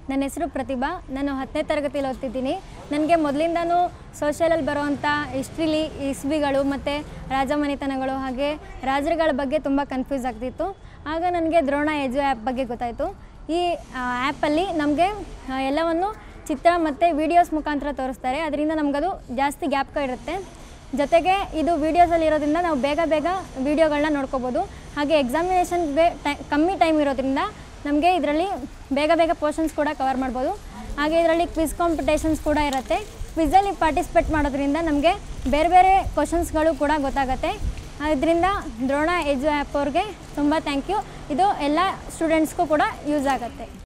ನನ್ನ ಹೆಸರು ಪ್ರತಿಭಾ ನಾನು ಹತ್ತನೇ ತರಗತಿಯಲ್ಲಿ ಓದ್ತಿದ್ದೀನಿ ನನಗೆ ಮೊದಲಿಂದನೂ ಸೋಷಿಯಲಲ್ಲಿ ಬರುವಂಥ ಹಿಸ್ಟ್ರಿಲಿ ಇಸ್ವಿಗಳು ಮತ್ತು ರಾಜಮನೆತನಗಳು ಹಾಗೆ ರಾಜರುಗಳ ಬಗ್ಗೆ ತುಂಬ ಕನ್ಫ್ಯೂಸ್ ಆಗ್ತಿತ್ತು ಆಗ ನನಗೆ ದ್ರೋಣ ಎಜು ಆ್ಯಪ್ ಬಗ್ಗೆ ಗೊತ್ತಾಯಿತು ಈ ಆ್ಯಪಲ್ಲಿ ನಮಗೆ ಎಲ್ಲವನ್ನು ಚಿತ್ರ ಮತ್ತು ವೀಡಿಯೋಸ್ ಮುಖಾಂತರ ತೋರಿಸ್ತಾರೆ ಅದರಿಂದ ನಮಗದು ಜಾಸ್ತಿ ಗ್ಯಾಪ್ಕ ಇರುತ್ತೆ ಜೊತೆಗೆ ಇದು ವೀಡಿಯೋಸಲ್ಲಿ ಇರೋದ್ರಿಂದ ನಾವು ಬೇಗ ಬೇಗ ವೀಡಿಯೋಗಳನ್ನ ನೋಡ್ಕೋಬೋದು ಹಾಗೆ ಎಕ್ಸಾಮಿನೇಷನ್ಗೆ ಟೈ ಕಮ್ಮಿ ಟೈಮ್ ಇರೋದ್ರಿಂದ ನಮಗೆ ಇದರಲ್ಲಿ ಬೇಗ ಬೇಗ ಪೋರ್ಷನ್ಸ್ ಕೂಡ ಕವರ್ ಮಾಡ್ಬೋದು ಹಾಗೆ ಇದರಲ್ಲಿ ಕ್ವಿಜ್ ಕಾಂಪಿಟೇಷನ್ಸ್ ಕೂಡ ಇರುತ್ತೆ ಕ್ವಿಝಲ್ಲಿ ಪಾರ್ಟಿಸಿಪೇಟ್ ಮಾಡೋದ್ರಿಂದ ನಮಗೆ ಬೇರೆ ಬೇರೆ ಕ್ವಶನ್ಸ್ಗಳು ಕೂಡ ಗೊತ್ತಾಗುತ್ತೆ ಇದರಿಂದ ದ್ರೋಣ ಎಜು ಆ್ಯಪ್ ಅವ್ರಿಗೆ ತುಂಬ ಥ್ಯಾಂಕ್ ಯು ಇದು ಎಲ್ಲ ಸ್ಟೂಡೆಂಟ್ಸ್ಗೂ ಕೂಡ ಯೂಸ್ ಆಗುತ್ತೆ